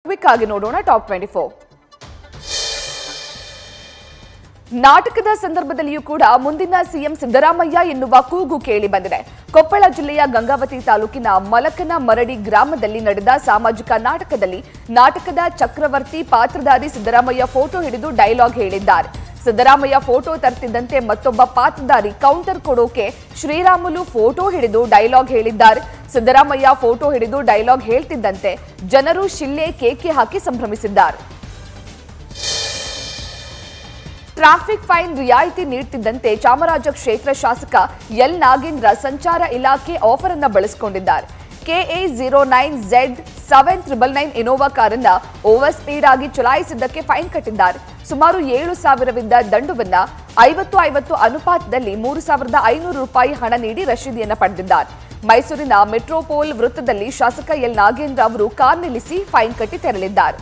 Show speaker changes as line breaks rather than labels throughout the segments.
quick ಆಗಿ ನೋಡೋಣ top twenty four ನಾಟಕದ ಸಂದರ್ಭದಲ್ಲಿಯೂ ಕೂಡ ಮುಂದಿನ ಸಿಎಂ ಸಿದ್ದರಾಮಯ್ಯ ಎನ್ನುವ ಕೂಗು ಕೇಳಿ ಬಂದಿದೆ ಕೊಪ್ಪಳ ಜಿಲ್ಲೆಯ ಗಂಗಾವತಿ ತಾಲೂಕಿನ ಮಲಕನ ಮರಡಿ ಗ್ರಾಮದಲ್ಲಿ ನಡೆದ ಸಾಮಾಜಿಕ ನಾಟಕದಲ್ಲಿ ನಾಟಕದ ಚಕ್ರವರ್ತಿ ಪಾತ್ರಧಾರಿ ಸಿದ್ದರಾಮಯ್ಯ ಫೋಟೋ ಹಿಡಿದು ಡೈಲಾಗ್ ಹೇಳಿದ್ದಾರೆ ಸಿದ್ದರಾಮಯ್ಯ ಫೋಟೋ ತರ್ತಿದ್ದಂತೆ ಮತ್ತೊಬ್ಬ ಪಾತ್ರಧಾರಿ ಕೌಂಟರ್ ಕೊಡೋಕೆ ಶ್ರೀರಾಮುಲು ಫೋಟೋ ಹಿಡಿದು ಡೈಲಾಗ್ ಹೇಳಿದ್ದಾರೆ ಸಿದ್ದರಾಮಯ್ಯ ಫೋಟೋ ಹಿಡಿದು ಡೈಲಾಗ್ ಹೇಳ್ತಿದ್ದಂತೆ ಜನರು ಶಿಲ್ಲೆ ಕೇಕೆ ಹಾಕಿ ಸಂಭ್ರಮಿಸಿದ್ದಾರೆ ಟ್ರಾಫಿಕ್ ಫೈನ್ ರಿಯಾಯಿತಿ ನೀಡುತ್ತಿದ್ದಂತೆ ಚಾಮರಾಜ ಕ್ಷೇತ್ರ ಶಾಸಕ ಎಲ್ ನಾಗೇಂದ್ರ ಸಂಚಾರ ಇಲಾಖೆ ಆಫರ್ ಅನ್ನ ಬಳಸಿಕೊಂಡಿದ್ದಾರೆ K A zero nine Z seven triple nine Innova ಕಾರನ್ನ ಓವರ್ ಸ್ಪೀಡ್ ಆಗಿ ಚಲಾಯಿಸಿದ್ದಕ್ಕೆ ಫೈನ್ ಕಟ್ಟಿದ್ದಾರೆ ಸುಮಾರು ಏಳು ಸಾವಿರವಿದ್ದ ದಂಡುವನ್ನ ಐವತ್ತು ಐವತ್ತು ಅನುಪಾತದಲ್ಲಿ ಮೂರು ಸಾವಿರದ ಐನೂರು ರೂಪಾಯಿ ಹಣ ನೀಡಿ ರಶೀದಿಯನ್ನ ಪಡೆದಿದ್ದಾರೆ ಮೈಸೂರಿನ ಮೆಟ್ರೋಪೋಲ್ ವೃತ್ತದಲ್ಲಿ ಶಾಸಕ ಎಲ್ ನಾಗೇಂದ್ರ ಅವರು ಕಾರ್ ನಿಲ್ಲಿಸಿ ಫೈನ್ ಕಟ್ಟಿ ತೆರಳಿದ್ದಾರೆ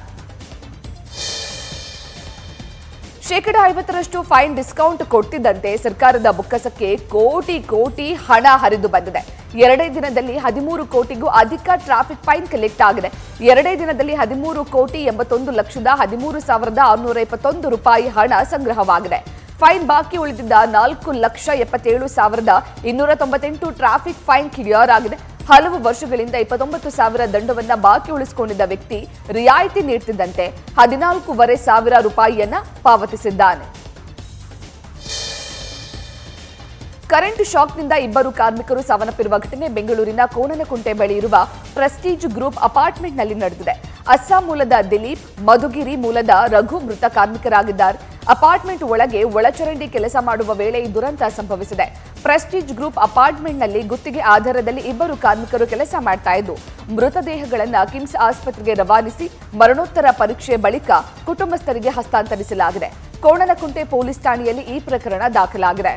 ಶೇಕಡ ಐವತ್ತರಷ್ಟು ಫೈನ್ ಡಿಸ್ಕೌಂಟ್ ಕೊಟ್ಟಿದ್ದಂತೆ ಸರ್ಕಾರದ ಬೊಕ್ಕಸಕ್ಕೆ ಕೋಟಿ ಕೋಟಿ ಹಣ ಹರಿದು ಬಂದಿದೆ ಎರಡೇ ದಿನದಲ್ಲಿ ಹದಿಮೂರು ಕೋಟಿಗೂ ಅಧಿಕ ಟ್ರಾಫಿಕ್ ಫೈನ್ ಕಲೆಕ್ಟ್ ಆಗಿದೆ ಎರಡೇ ದಿನದಲ್ಲಿ ಹದಿಮೂರು ಕೋಟಿ ಎಂಬತ್ತೊಂದು ಲಕ್ಷದ ಹದಿಮೂರು ಸಾವಿರದ ಆರುನೂರ ಇಪ್ಪತ್ತೊಂದು ರೂಪಾಯಿ ಹಣ ಸಂಗ್ರಹವಾಗಿದೆ ಫೈನ್ ಬಾಕಿ ಉಳಿದಿದ್ದ ನಾಲ್ಕು ಲಕ್ಷ ಎಪ್ಪತ್ತೇಳು ಸಾವಿರದ ಇನ್ನೂರ ತೊಂಬತ್ತೆಂಟು ಟ್ರಾಫಿಕ್ ಫೈನ್ ಕ್ಲಿಯರ್ ಆಗಿದೆ ಹಲವು ವರ್ಷಗಳಿಂದ ಇಪ್ಪತ್ತೊಂಬತ್ತು ಸಾವಿರ ದಂಡವನ್ನ ಬಾಕಿ ಉಳಿಸಿಕೊಂಡಿದ್ದ ವ್ಯಕ್ತಿ ರಿಯಾಯಿತಿ ನೀಡುತ್ತಿದ್ದಂತೆ ಹದಿನಾಲ್ಕೂವರೆ ಸಾವಿರ ರೂಪಾಯಿಯನ್ನ ಪಾವತಿಸಿದ್ದಾನೆ ಕರೆಂಟ್ ಶಾಕ್ನಿಂದ ಇಬ್ಬರು ಕಾರ್ಮಿಕರು ಸಾವನ್ನಪ್ಪಿರುವ ಘಟನೆ ಬೆಂಗಳೂರಿನ ಕೋಣನಕುಂಟೆ ಬಳಿ ಇರುವ ಪ್ರೆಸ್ಟೀಜ್ ಗ್ರೂಪ್ ಅಪಾರ್ಟ್ಮೆಂಟ್ನಲ್ಲಿ ನಡೆದಿದೆ ಅಸ್ಸಾಂ ಮೂಲದ ದಿಲೀಪ್ ಮಧುಗಿರಿ ಮೂಲದ ರಘು ಮೃತ ಕಾರ್ಮಿಕರಾಗಿದ್ದಾರೆ ಅಪಾರ್ಟ್ಮೆಂಟ್ ಒಳಗೆ ಒಳಚರಂಡಿ ಕೆಲಸ ಮಾಡುವ ವೇಳೆ ಈ ದುರಂತ ಸಂಭವಿಸಿದೆ ಪ್ರೆಸ್ಟೀಜ್ ಗ್ರೂಪ್ ಅಪಾರ್ಟ್ಮೆಂಟ್ನಲ್ಲಿ ಗುತ್ತಿಗೆ ಆಧಾರದಲ್ಲಿ ಇಬ್ಬರು ಕಾರ್ಮಿಕರು ಕೆಲಸ ಮಾಡ್ತಾ ಇದ್ದು ಮೃತದೇಹಗಳನ್ನು ಕಿಮ್ಸ್ ಆಸ್ಪತ್ರೆಗೆ ರವಾನಿಸಿ ಮರಣೋತ್ತರ ಪರೀಕ್ಷೆ ಬಳಿಕ ಕುಟುಂಬಸ್ಥರಿಗೆ ಹಸ್ತಾಂತರಿಸಲಾಗಿದೆ ಕೋಣನಕುಂಟೆ ಪೊಲೀಸ್ ಠಾಣೆಯಲ್ಲಿ ಈ ಪ್ರಕರಣ ದಾಖಲಾಗಿದೆ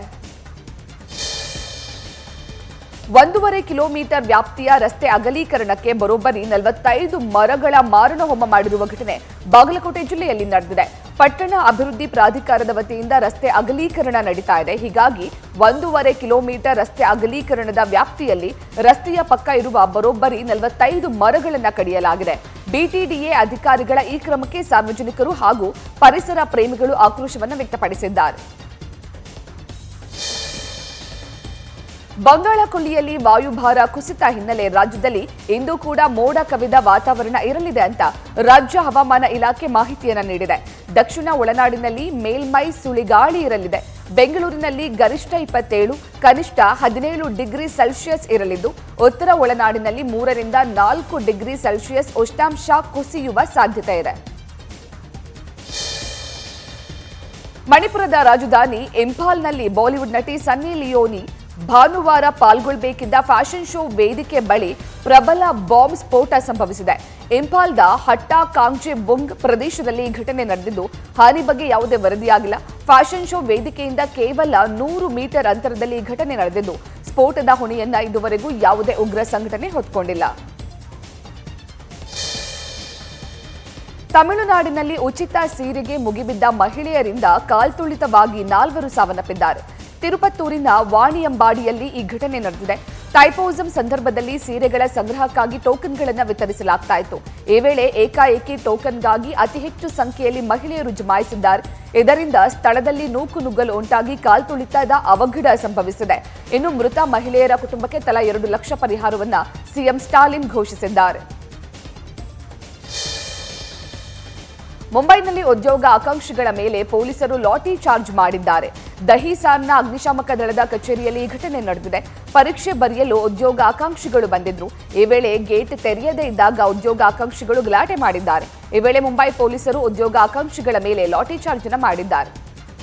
ಒಂದೂವರೆ ಕಿಲೋಮೀಟರ್ ವ್ಯಾಪ್ತಿಯ ರಸ್ತೆ ಅಗಲೀಕರಣಕ್ಕೆ ಬರೋಬ್ಬರಿ ನಲವತ್ತೈದು ಮರಗಳ ಮಾರಣ ಹೋಮ ಮಾಡಿರುವ ಘಟನೆ ಬಾಗಲಕೋಟೆ ಜಿಲ್ಲೆಯಲ್ಲಿ ನಡೆದಿದೆ ಪಟ್ಟಣ ಅಭಿವೃದ್ಧಿ ಪ್ರಾಧಿಕಾರದ ವತಿಯಿಂದ ರಸ್ತೆ ಅಗಲೀಕರಣ ನಡೀತಾ ಇದೆ ಹೀಗಾಗಿ ಒಂದೂವರೆ ಕಿಲೋಮೀಟರ್ ರಸ್ತೆ ಅಗಲೀಕರಣದ ವ್ಯಾಪ್ತಿಯಲ್ಲಿ ರಸ್ತೆಯ ಪಕ್ಕ ಇರುವ ಬರೋಬ್ಬರಿ ನಲವತ್ತೈದು ಮರಗಳನ್ನು ಕಡಿಯಲಾಗಿದೆ ಬಿಟಿಡಿಎ ಅಧಿಕಾರಿಗಳ ಈ ಕ್ರಮಕ್ಕೆ ಸಾರ್ವಜನಿಕರು ಹಾಗೂ ಪರಿಸರ ಪ್ರೇಮಿಗಳು ಆಕ್ರೋಶವನ್ನು ವ್ಯಕ್ತಪಡಿಸಿದ್ದಾರೆ ಬಂಗಾಳ ಕೊಲ್ಲಿಯಲ್ಲಿ ವಾಯುಭಾರ ಕುಸಿತ ಹಿನ್ನೆಲೆ ರಾಜ್ಯದಲ್ಲಿ ಇಂದು ಕೂಡ ಮೋಡ ಕವಿದ ವಾತಾವರಣ ಇರಲಿದೆ ಅಂತ ರಾಜ್ಯ ಹವಾಮಾನ ಇಲಾಖೆ ಮಾಹಿತಿಯನ್ನ ನೀಡಿದೆ ದಕ್ಷಿಣ ಒಳನಾಡಿನಲ್ಲಿ ಮೇಲ್ಮೈ ಸುಳಿಗಾಳಿ ಇರಲಿದೆ ಬೆಂಗಳೂರಿನಲ್ಲಿ ಗರಿಷ್ಠ ಇಪ್ಪತ್ತೇಳು ಕನಿಷ್ಠ ಹದಿನೇಳು ಡಿಗ್ರಿ ಸೆಲ್ಸಿಯಸ್ ಇರಲಿದ್ದು ಉತ್ತರ ಒಳನಾಡಿನಲ್ಲಿ ಮೂರರಿಂದ ನಾಲ್ಕು ಡಿಗ್ರಿ ಸೆಲ್ಸಿಯಸ್ ಉಷ್ಣಾಂಶ ಕುಸಿಯುವ ಸಾಧ್ಯತೆ ಇದೆ ಮಣಿಪುರದ ರಾಜಧಾನಿ ಇಂಫಾಲ್ನಲ್ಲಿ ಬಾಲಿವುಡ್ ನಟಿ ಸನ್ನಿ ಲಿಯೋನಿ ಭಾನುವಾರ ಪಾಲ್ಗೊಳ್ಳಬೇಕಿದ್ದ ಫ್ಯಾಷನ್ ಶೋ ವೇದಿಕೆ ಬಳಿ ಪ್ರಬಲ ಬಾಂಬ್ ಸ್ಫೋಟ ಸಂಭವಿಸಿದೆ ಇಂಫಾಲ್ದ ಹಟ್ಟಾ ಕಾಂಗ್ಜೆ ಬುಂಗ್ ಪ್ರದೇಶದಲ್ಲಿ ಈ ಘಟನೆ ನಡೆದಿದ್ದು ಹಾನಿ ಬಗ್ಗೆ ಯಾವುದೇ ವರದಿಯಾಗಿಲ್ಲ ಫ್ಯಾಷನ್ ಶೋ ವೇದಿಕೆಯಿಂದ ಕೇವಲ ನೂರು ಮೀಟರ್ ಅಂತರದಲ್ಲಿ ಈ ಘಟನೆ ನಡೆದಿದ್ದು ಸ್ಫೋಟದ ಹೊಣೆಯನ್ನ ಇದುವರೆಗೂ ಯಾವುದೇ ಉಗ್ರ ಸಂಘಟನೆ ಹೊತ್ಕೊಂಡಿಲ್ಲ ತಮಿಳುನಾಡಿನಲ್ಲಿ ಉಚಿತ ಸೀರೆಗೆ ಮುಗಿಬಿದ್ದ ಮಹಿಳೆಯರಿಂದ ಕಾಲ್ತುಳಿತವಾಗಿ ನಾಲ್ವರು ಸಾವನ್ನಪ್ಪಿದ್ದಾರೆ ತಿರುಪತ್ತೂರಿನ ವಾಣಿಯಂಬಾಡಿಯಲ್ಲಿ ಈ ಘಟನೆ ನಡೆದಿದೆ ಟೈಪೋಸಂ ಸಂದರ್ಭದಲ್ಲಿ ಸೀರೆಗಳ ಸಂಗ್ರಹಕ್ಕಾಗಿ ಟೋಕನ್ಗಳನ್ನು ವಿತರಿಸಲಾಗ್ತಾ ಇತ್ತು ಈ ವೇಳೆ ಏಕಾಏಕಿ ಟೋಕನ್ಗಾಗಿ ಅತಿ ಹೆಚ್ಚು ಸಂಖ್ಯೆಯಲ್ಲಿ ಮಹಿಳೆಯರು ಜಮಾಯಿಸಿದ್ದಾರೆ ಇದರಿಂದ ಸ್ಥಳದಲ್ಲಿ ನೂಕು ನುಗ್ಗಲು ಉಂಟಾಗಿ ಕಾಲ್ತುಳಿತದ ಅವಘಡ ಸಂಭವಿಸಿದೆ ಇನ್ನು ಮೃತ ಮಹಿಳೆಯರ ಕುಟುಂಬಕ್ಕೆ ತಲಾ ಎರಡು ಲಕ್ಷ ಪರಿಹಾರವನ್ನ ಸಿಎಂ ಸ್ಟಾಲಿನ್ ಘೋಷಿಸಿದ್ದಾರೆ ಮುಂಬೈನಲ್ಲಿ ಉದ್ಯೋಗ ಆಕಾಂಕ್ಷಿಗಳ ಮೇಲೆ ಪೊಲೀಸರು ಲಾಠಿ ಚಾರ್ಜ್ ಮಾಡಿದ್ದಾರೆ ದಹಿಸಾರ್ನ ಅಗ್ನಿಶಾಮಕ ದಳದ ಕಚೇರಿಯಲ್ಲಿ ಈ ಘಟನೆ ನಡೆದಿದೆ ಪರೀಕ್ಷೆ ಬರೆಯಲು ಉದ್ಯೋಗ ಆಕಾಂಕ್ಷಿಗಳು ಬಂದಿದ್ರು ಈ ವೇಳೆ ಗೇಟ್ ತೆರೆಯದೇ ಇದ್ದಾಗ ಉದ್ಯೋಗ ಆಕಾಂಕ್ಷಿಗಳು ಗಲಾಟೆ ಮಾಡಿದ್ದಾರೆ ಈ ವೇಳೆ ಮುಂಬೈ ಪೊಲೀಸರು ಉದ್ಯೋಗ ಆಕಾಂಕ್ಷಿಗಳ ಮೇಲೆ ಲಾಠಿ ಚಾರ್ಜ್ ಅನ್ನ ಮಾಡಿದ್ದಾರೆ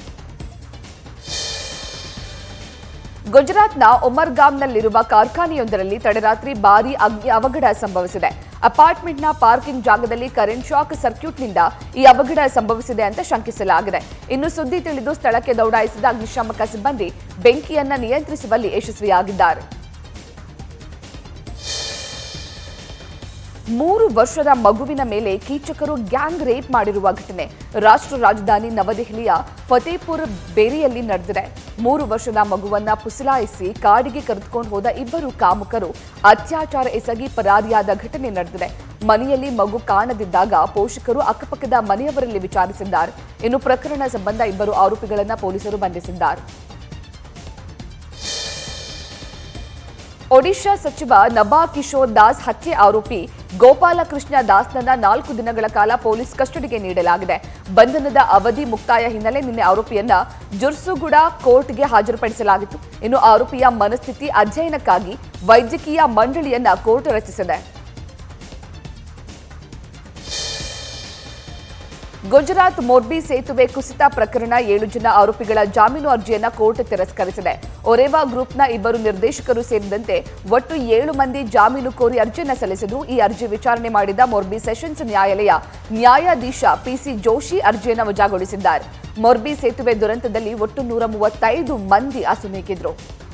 ಗುಜರಾತ್ನ ಒಮರ್ಗಾಮ್ನಲ್ಲಿರುವ ಕಾರ್ಖಾನೆಯೊಂದರಲ್ಲಿ ತಡರಾತ್ರಿ ಭಾರೀ ಅಗ್ನಿ ಅವಘಡ ಸಂಭವಿಸಿದೆ ಅಪಾರ್ಟ್ಮೆಂಟ್ನ ಪಾರ್ಕಿಂಗ್ ಜಾಗದಲ್ಲಿ ಕರೆಂಟ್ ಶಾಕ್ ಸರ್ಕ್ಯೂಟ್ನಿಂದ ಈ ಅವಘಡ ಸಂಭವಿಸಿದೆ ಅಂತ ಶಂಕಿಸಲಾಗಿದೆ ಇನ್ನು ಸುದ್ದಿ ತಿಳಿದು ಸ್ಥಳಕ್ಕೆ ದೌಡಾಯಿಸಿದ ಅಗ್ನಿಶಾಮಕ ಸಿಬ್ಬಂದಿ ಬೆಂಕಿಯನ್ನ ನಿಯಂತ್ರಿಸುವಲ್ಲಿ ಯಶಸ್ವಿಯಾಗಿದ್ದಾರೆ ಮೂರು ವರ್ಷದ ಮಗುವಿನ ಮೇಲೆ ಕೀಚಕರು ಗ್ಯಾಂಗ್ ರೇಪ್ ಮಾಡಿರುವ ಘಟನೆ ರಾಷ್ಟ್ರ ರಾಜಧಾನಿ ನವದೆಹಲಿಯ ಫತೇಪುರ್ ಬೇರಿಯಲ್ಲಿ ನಡೆದಿದೆ ಮೂರು ವರ್ಷದ ಮಗುವನ್ನ ಪುಸಲಾಯಿಸಿ ಕಾಡಿಗೆ ಕರೆದುಕೊಂಡು ಹೋದ ಇಬ್ಬರು ಕಾಮುಕರು ಅತ್ಯಾಚಾರ ಎಸಗಿ ಪರಾರಿಯಾದ ಘಟನೆ ನಡೆದಿದೆ ಮನೆಯಲ್ಲಿ ಮಗು ಕಾಣದಿದ್ದಾಗ ಪೋಷಕರು ಅಕ್ಕಪಕ್ಕದ ಮನೆಯವರಲ್ಲಿ ವಿಚಾರಿಸಿದ್ದಾರೆ ಇನ್ನು ಪ್ರಕರಣ ಸಂಬಂಧ ಇಬ್ಬರು ಆರೋಪಿಗಳನ್ನ ಪೊಲೀಸರು ಬಂಧಿಸಿದ್ದಾರೆ ಒಡಿಶಾ ಸಚಿವ ನಬಾ ಕಿಶೋರ್ ದಾಸ್ ಹತ್ಯೆ ಆರೋಪಿ ಗೋಪಾಲಕೃಷ್ಣ ದಾಸ್ನನ್ನ ನಾಲ್ಕು ದಿನಗಳ ಕಾಲ ಪೊಲೀಸ್ ಕಸ್ಟಡಿಗೆ ನೀಡಲಾಗಿದೆ ಬಂಧನದ ಅವಧಿ ಮುಕ್ತಾಯ ಹಿನ್ನೆಲೆ ನಿನ್ನೆ ಆರೋಪಿಯನ್ನ ಜುರ್ಸುಗುಡ ಕೋರ್ಟ್ಗೆ ಹಾಜರುಪಡಿಸಲಾಗಿತ್ತು ಇನ್ನು ಆರೋಪಿಯ ಮನಸ್ಥಿತಿ ಅಧ್ಯಯನಕ್ಕಾಗಿ ವೈದ್ಯಕೀಯ ಮಂಡಳಿಯನ್ನ ಕೋರ್ಟ್ ರಚಿಸಿದೆ ಗುಜರಾತ್ ಮೋರ್ಬಿ ಸೇತುವೆ ಕುಸಿತ ಪ್ರಕರಣ ಏಳು ಜನ ಆರೋಪಿಗಳ ಜಾಮೀನು ಅರ್ಜಿಯನ್ನ ಕೋರ್ಟ್ ತಿರಸ್ಕರಿಸಿದೆ ಒರೇವಾ ಗ್ರೂಪ್ನ ಇಬ್ಬರು ನಿರ್ದೇಶಕರು ಸೇರಿದಂತೆ ಒಟ್ಟು ಏಳು ಮಂದಿ ಜಾಮೀನು ಕೋರಿ ಅರ್ಜಿಯನ್ನ ಸಲ್ಲಿಸಿದ್ರು ಈ ಅರ್ಜಿ ವಿಚಾರಣೆ ಮಾಡಿದ ಮೊರ್ಬಿ ಸೆಷನ್ಸ್ ನ್ಯಾಯಾಲಯ ನ್ಯಾಯಾಧೀಶ ಪಿಸಿ ಜೋಶಿ ಅರ್ಜಿಯನ್ನು ವಜಾಗೊಳಿಸಿದ್ದಾರೆ ಮೊರ್ಬಿ ಸೇತುವೆ ದುರಂತದಲ್ಲಿ ಒಟ್ಟು ನೂರ ಮೂವತ್ತೈದು ಮಂದಿ ಅಸುನೀಗಿದ್ರು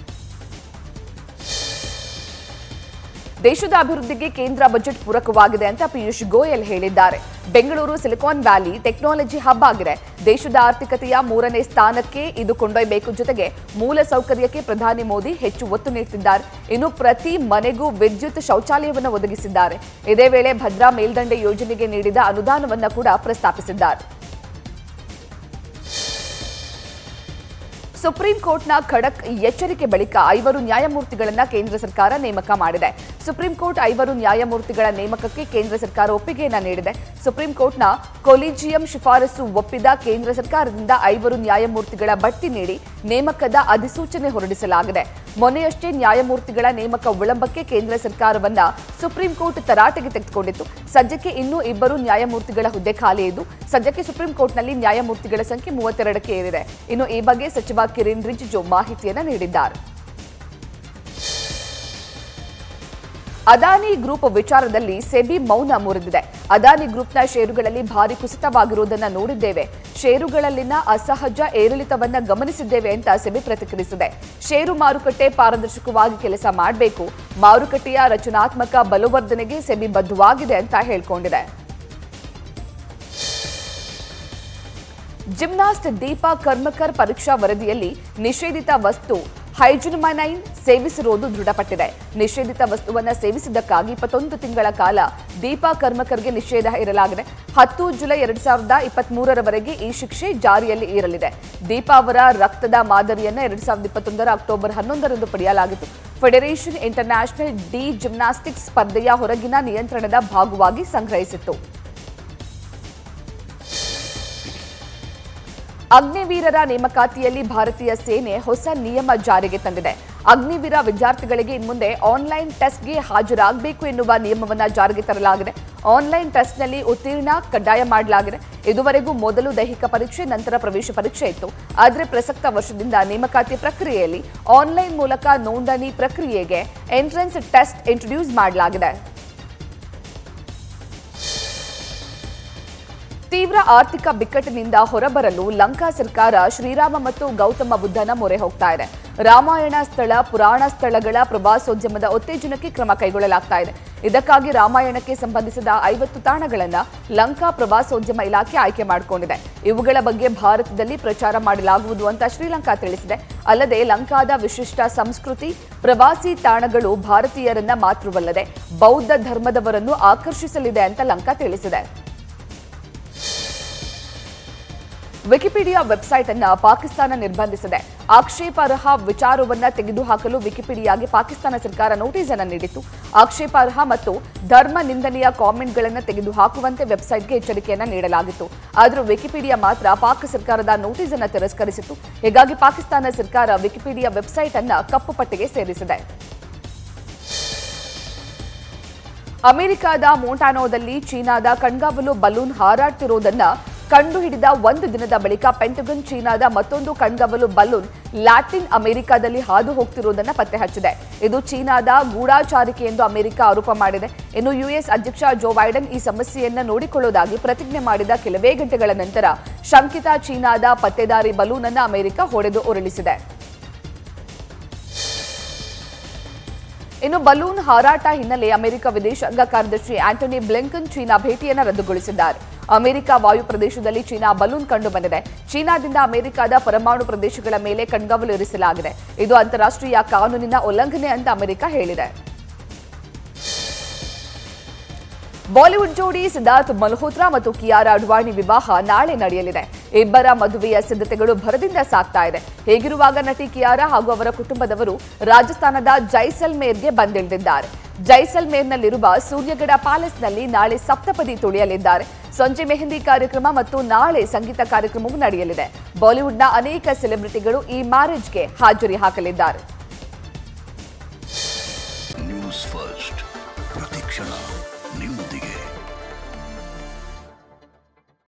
ದೇಶದ ಅಭಿವೃದ್ಧಿಗೆ ಕೇಂದ್ರ ಬಜೆಟ್ ಪೂರಕವಾಗಿದೆ ಅಂತ ಪಿಯೂಷ್ ಗೋಯಲ್ ಹೇಳಿದ್ದಾರೆ Bengaluru Silicon Valley technology hub ಆಗಿದೆ ದೇಶದ ಆರ್ಥಿಕತೆಯ ಮೂರನೇ ಸ್ಥಾನಕ್ಕೆ ಇದು ಕೊಂಡೊಯ್ಯಬೇಕು ಜೊತೆಗೆ ಮೂಲ ಸೌಕರ್ಯಕ್ಕೆ ಪ್ರಧಾನಿ ಮೋದಿ ಹೆಚ್ಚು ಒತ್ತು ನೀಡುತ್ತಿದ್ದಾರೆ ಇನ್ನು ಪ್ರತಿ ಮನೆಗೂ ವಿದ್ಯುತ್ ಶೌಚಾಲಯವನ್ನು ಒದಗಿಸಿದ್ದಾರೆ ಇದೇ ವೇಳೆ ಭದ್ರಾ ಮೇಲ್ದಂಡೆ ಯೋಜನೆಗೆ ನೀಡಿದ ಅನುದಾನವನ್ನು ಕೂಡ ಪ್ರಸ್ತಾಪಿಸಿದ್ದಾರೆ ಸುಪ್ರೀಂ ಕೋರ್ಟ್ನ ಖಡಕ್ ಎಚ್ಚರಿಕೆ ಬಳಿಕ ಐವರು ನ್ಯಾಯಮೂರ್ತಿಗಳನ್ನ ಕೇಂದ್ರ ಸರ್ಕಾರ ನೇಮಕ ಮಾಡಿದೆ ಸುಪ್ರೀಂ ಕೋರ್ಟ್ ಐವರು ನ್ಯಾಯಮೂರ್ತಿಗಳ ನೇಮಕಕ್ಕೆ ಕೇಂದ್ರ ಸರ್ಕಾರ ಒಪ್ಪಿಗೆಯನ್ನ ನೀಡಿದೆ ಸುಪ್ರೀಂ ಕೋರ್ಟ್ನ ಕೊಲಿಜಿಯಂ ಶಿಫಾರಸು ಒಪ್ಪಿದ ಕೇಂದ್ರ ಸರ್ಕಾರದಿಂದ ಐವರು ನ್ಯಾಯಮೂರ್ತಿಗಳ ಬಡ್ತಿ ನೀಡಿ ನೇಮಕದ ಅಧಿಸೂಚನೆ ಹೊರಡಿಸಲಾಗಿದೆ ಮೊನ್ನೆಯಷ್ಟೇ ನ್ಯಾಯಮೂರ್ತಿಗಳ ನೇಮಕ ವಿಳಂಬಕ್ಕೆ ಕೇಂದ್ರ ಸರ್ಕಾರವನ್ನ ಸುಪ್ರೀಂ ಕೋರ್ಟ್ ತರಾಟೆಗೆ ತೆಗೆದುಕೊಂಡಿತ್ತು ಸದ್ಯಕ್ಕೆ ಇನ್ನೂ ಇಬ್ಬರು ನ್ಯಾಯಮೂರ್ತಿಗಳ ಹುದ್ದೆ ಖಾಲಿ ಇದ್ದು ಸದ್ಯಕ್ಕೆ ಸುಪ್ರೀಂ ಕೋರ್ಟ್ನಲ್ಲಿ ನ್ಯಾಯಮೂರ್ತಿಗಳ ಸಂಖ್ಯೆ ಮೂವತ್ತೆರಡಕ್ಕೆ ಏರಿದೆ ಇನ್ನು ಈ ಬಗ್ಗೆ ಸಚಿವ ಕಿರಣ್ ರಿಜಿಜು ಮಾಹಿತಿಯನ್ನ ನೀಡಿದ್ದಾರೆ ಅದಾನಿ ಗ್ರೂಪ್ ವಿಚಾರದಲ್ಲಿ ಸೆಬಿ ಮೌನ ಮುರಿದಿದೆ ಅದಾನಿ ಗ್ರೂಪ್ನ ಷೇರುಗಳಲ್ಲಿ ಭಾರಿ ಕುಸಿತವಾಗಿರುವುದನ್ನು ನೋಡಿದ್ದೇವೆ ಷೇರುಗಳಲ್ಲಿನ ಅಸಹಜ ಏರಿಳಿತವನ್ನ ಗಮನಿಸಿದ್ದೇವೆ ಅಂತ ಸೆಬಿ ಪ್ರತಿಕ್ರಿಯಿಸಿದೆ ಷೇರು ಮಾರುಕಟ್ಟೆ ಪಾರದರ್ಶಕವಾಗಿ ಕೆಲಸ ಮಾಡಬೇಕು ಮಾರುಕಟ್ಟೆಯ ರಚನಾತ್ಮಕ ಬಲವರ್ಧನೆಗೆ ಸೆಬಿ ಬದ್ಧವಾಗಿದೆ ಅಂತ ಹೇಳ್ಕೊಂಡಿದೆ ಜಿಮ್ನಾಸ್ಟ್ ದೀಪಾ ಕರ್ಮಕರ್ ಪರೀಕ್ಷಾ ವರದಿಯಲ್ಲಿ ನಿಷೇಧಿತ ವಸ್ತು ಹೈಜುನಮನೈನ್ ಸೇವಿಸಿರುವುದು ದೃಢಪಟ್ಟಿದೆ ನಿಷೇಧಿತ ವಸ್ತುವನ್ನು ಸೇವಿಸಿದ್ದಕ್ಕಾಗಿ ಇಪ್ಪತ್ತೊಂದು ತಿಂಗಳ ಕಾಲ ದೀಪಾ ಕರ್ಮಕರ್ಗೆ ನಿಷೇಧ ಇರಲಾಗಿದೆ ಹತ್ತು ಜುಲೈ ಎರಡ್ ಸಾವಿರದ ಇಪ್ಪತ್ಮೂರರವರೆಗೆ ಈ ಶಿಕ್ಷೆ ಜಾರಿಯಲ್ಲಿ ಇರಲಿದೆ ದೀಪಾ ಅವರ ರಕ್ತದ ಮಾದರಿಯನ್ನು ಎರಡ್ ಸಾವಿರದ ಇಪ್ಪತ್ತೊಂದರ ಅಕ್ಟೋಬರ್ ಹನ್ನೊಂದರಂದು ಪಡೆಯಲಾಗಿತ್ತು ಫೆಡರೇಷನ್ ಇಂಟರ್ನ್ಯಾಷನಲ್ ಡಿ ಜಿಮ್ನಾಸ್ಟಿಕ್ಸ್ ಸ್ಪರ್ಧೆಯ ಹೊರಗಿನ ನಿಯಂತ್ರಣದ ಭಾಗವಾಗಿ ಸಂಗ್ರಹಿಸಿತ್ತು ಅಗ್ನಿವೀರರ ನೇಮಕಾತಿಯಲ್ಲಿ ಭಾರತೀಯ ಸೇನೆ ಹೊಸ ನಿಯಮ ಜಾರಿಗೆ ತಂದಿದೆ ಅಗ್ನಿವೀರ ವಿದ್ಯಾರ್ಥಿಗಳಿಗೆ ಇನ್ಮುಂದೆ ಆನ್ಲೈನ್ ಟೆಸ್ಟ್ಗೆ ಹಾಜರಾಗಬೇಕು ಎನ್ನುವ ನಿಯಮವನ್ನು ಜಾರಿಗೆ ತರಲಾಗಿದೆ ಆನ್ಲೈನ್ ಟೆಸ್ಟ್ನಲ್ಲಿ ಉತ್ತೀರ್ಣ ಕಡ್ಡಾಯ ಮಾಡಲಾಗಿದೆ ಇದುವರೆಗೂ ಮೊದಲು ದೈಹಿಕ ಪರೀಕ್ಷೆ ನಂತರ ಪ್ರವೇಶ ಪರೀಕ್ಷೆ ಇತ್ತು ಆದರೆ ಪ್ರಸಕ್ತ ವರ್ಷದಿಂದ ನೇಮಕಾತಿ ಪ್ರಕ್ರಿಯೆಯಲ್ಲಿ ಆನ್ಲೈನ್ ಮೂಲಕ ನೋಂದಣಿ ಪ್ರಕ್ರಿಯೆಗೆ ಎಂಟ್ರೆನ್ಸ್ ಟೆಸ್ಟ್ ಇಂಟ್ರೊಡ್ಯೂಸ್ ಮಾಡಲಾಗಿದೆ ತೀವ್ರ ಆರ್ಥಿಕ ಬಿಕ್ಕಟ್ಟಿನಿಂದ ಹೊರಬರಲು ಲಂಕಾ ಸರ್ಕಾರ ಶ್ರೀರಾಮ ಮತ್ತು ಗೌತಮ ಬುದ್ಧನ ಮೊರೆ ಹೋಗ್ತಾ ಇದೆ ರಾಮಾಯಣ ಸ್ಥಳ ಪುರಾಣ ಸ್ಥಳಗಳ ಪ್ರವಾಸೋದ್ಯಮದ ಉತ್ತೇಜನಕ್ಕೆ ಕ್ರಮ ಕೈಗೊಳ್ಳಲಾಗ್ತಾ ಇದೆ ಇದಕ್ಕಾಗಿ ರಾಮಾಯಣಕ್ಕೆ ಸಂಬಂಧಿಸಿದ ಐವತ್ತು ತಾಣಗಳನ್ನು ಲಂಕಾ ಪ್ರವಾಸೋದ್ಯಮ ಇಲಾಖೆ ಆಯ್ಕೆ ಮಾಡಿಕೊಂಡಿದೆ ಇವುಗಳ ಬಗ್ಗೆ ಭಾರತದಲ್ಲಿ ಪ್ರಚಾರ ಮಾಡಲಾಗುವುದು ಅಂತ ಶ್ರೀಲಂಕಾ ತಿಳಿಸಿದೆ ಅಲ್ಲದೆ ಲಂಕಾದ ವಿಶಿಷ್ಟ ಸಂಸ್ಕೃತಿ ಪ್ರವಾಸಿ ತಾಣಗಳು ಭಾರತೀಯರನ್ನ ಮಾತ್ರವಲ್ಲದೆ ಬೌದ್ಧ ಧರ್ಮದವರನ್ನು ಆಕರ್ಷಿಸಲಿದೆ ಅಂತ ಲಂಕಾ ತಿಳಿಸಿದೆ ವಿಕಿಪೀಡಿಯಾ ವೆಬ್ಸೈಟ್ ಅನ್ನ ಪಾಕಿಸ್ತಾನ ನಿರ್ಬಂಧಿಸಿದೆ ಆಕ್ಷೇಪಾರ್ಹ ವಿಚಾರವನ್ನ ತೆಗೆದುಹಾಕಲು ವಿಕಿಪೀಡಿಯಾಗೆ ಪಾಕಿಸ್ತಾನ ಸರ್ಕಾರ ನೋಟಿಸ್ ಅನ್ನು ನೀಡಿತ್ತು ಆಕ್ಷೇಪಾರ್ಹ ಮತ್ತು ಧರ್ಮ ನಿಂದನೆಯ ಕಾಮೆಂಟ್ಗಳನ್ನು ತೆಗೆದುಹಾಕುವಂತೆ ವೆಬ್ಸೈಟ್ಗೆ ಎಚ್ಚರಿಕೆಯನ್ನ ನೀಡಲಾಗಿತ್ತು ಆದರೂ ವಿಕಿಪೀಡಿಯಾ ಮಾತ್ರ ಪಾಕ್ ಸರ್ಕಾರದ ನೋಟಿಸ್ ಅನ್ನು ತಿರಸ್ಕರಿಸಿತ್ತು ಹೀಗಾಗಿ ಪಾಕಿಸ್ತಾನ ಸರ್ಕಾರ ವಿಕಿಪೀಡಿಯಾ ವೆಬ್ಸೈಟ್ ಅನ್ನ ಕಪ್ಪು ಪಟ್ಟಿಗೆ ಸೇರಿಸಿದೆ ಅಮೆರಿಕದ ಮೊಂಟಾನೋದಲ್ಲಿ ಚೀನಾದ ಕಣ್ಗಾವಲು ಬಲೂನ್ ಹಾರಾಡ್ತಿರೋದನ್ನ ಕಂಡುಹಿಡಿದ ಒಂದು ದಿನದ ಬಳಿಕ ಪೆಂಟಗನ್ ಚೀನಾದ ಮತ್ತೊಂದು ಕಣ್ಗಾವಲು ಬಲೂನ್ ಲ್ಯಾಟಿನ್ ಅಮೆರಿಕಾದಲ್ಲಿ ಹಾದು ಹೋಗ್ತಿರುವುದನ್ನ ಪತ್ತೆ ಹಚ್ಚಿದೆ ಇದು ಚೀನಾದ ಗೂಢಾಚಾರಿಕೆ ಎಂದು ಅಮೆರಿಕ ಆರೋಪ ಮಾಡಿದೆ ಇನ್ನು ಯುಎಸ್ ಅಧ್ಯಕ್ಷ ಜೋ ಬೈಡನ್ ಈ ಸಮಸ್ಯೆಯನ್ನ ನೋಡಿಕೊಳ್ಳುವುದಾಗಿ ಪ್ರತಿಜ್ಞೆ ಮಾಡಿದ ಕೆಲವೇ ಗಂಟೆಗಳ ನಂತರ ಶಂಕಿತ ಚೀನಾದ ಪತ್ತೆದಾರಿ ಬಲೂನ್ ಅನ್ನು ಅಮೆರಿಕ ಹೊಡೆದು ಉರುಳಿಸಿದೆ ಇನ್ನು ಬಲೂನ್ ಹಾರಾಟ ಹಿನ್ನೆಲೆ ಅಮೆರಿಕ ವಿದೇಶಾಂಗ ಕಾರ್ಯದರ್ಶಿ ಆಂಟನಿ ಬ್ಲಿಂಕನ್ ಚೀನಾ ಭೇಟಿಯನ್ನು ರದ್ದುಗೊಳಿಸಿದ್ದಾರೆ ಅಮೆರಿಕ ವಾಯು ಪ್ರದೇಶದಲ್ಲಿ ಚೀನಾ ಬಲೂನ್ ಕಂಡು ಬಂದಿದೆ ಚೀನಾದಿಂದ ಅಮೆರಿಕದ ಪರಮಾಣು ಪ್ರದೇಶಗಳ ಮೇಲೆ ಕಣ್ಗಾವಲು ಇರಿಸಲಾಗಿದೆ ಇದು ಅಂತಾರಾಷ್ಟ್ರೀಯ ಕಾನೂನಿನ ಉಲ್ಲಂಘನೆ ಅಂತ ಅಮೆರಿಕ ಹೇಳಿದೆ ಬಾಲಿವುಡ್ ಜೋಡಿ ಸಿದ್ಧಾರ್ಥ್ ಮಲ್ಹೋತ್ರಾ ಮತ್ತು ಕಿಯಾರಾ ಅಡ್ವಾಣಿ ವಿವಾಹ ನಾಳೆ ನಡೆಯಲಿದೆ ಇಬ್ಬರ ಮದುವೆಯ ಸಿದ್ಧತೆಗಳು ಭರದಿಂದ ಸಾಗ್ತಾ ಇದೆ ಹೇಗಿರುವಾಗ ನಟಿ ಕಿಯಾರಾ ಹಾಗೂ ಅವರ ಕುಟುಂಬದವರು ರಾಜಸ್ಥಾನದ ಜೈಸಲ್ಮೇರ್ಗೆ ಬಂದಿಳಿದಿದ್ದಾರೆ ಜೈಸಲ್ಮೇರ್ನಲ್ಲಿರುವ ಸೂರ್ಯಗಡ ಪ್ಯಾಲೇಸ್ನಲ್ಲಿ ನಾಳೆ ಸಪ್ತಪದಿ ತುಳಿಯಲಿದ್ದಾರೆ ಸಂಜೆ ಮೆಹಂದಿ ಕಾರ್ಯಕ್ರಮ ಮತ್ತು ನಾಳೆ ಸಂಗೀತ ಕಾರ್ಯಕ್ರಮವೂ ನಡೆಯಲಿದೆ ಬಾಲಿವುಡ್ನ ಅನೇಕ ಸೆಲೆಬ್ರಿಟಿಗಳು ಈ ಮ್ಯಾರೇಜ್ಗೆ ಹಾಜರಿ ಹಾಕಲಿದ್ದಾರೆ
ನ್ಯೂಸ್ ಫಸ್ಟ್ ಪ್ರತಿಕ್ಷಣ ನಿಮ್ಮೊಂದಿಗೆ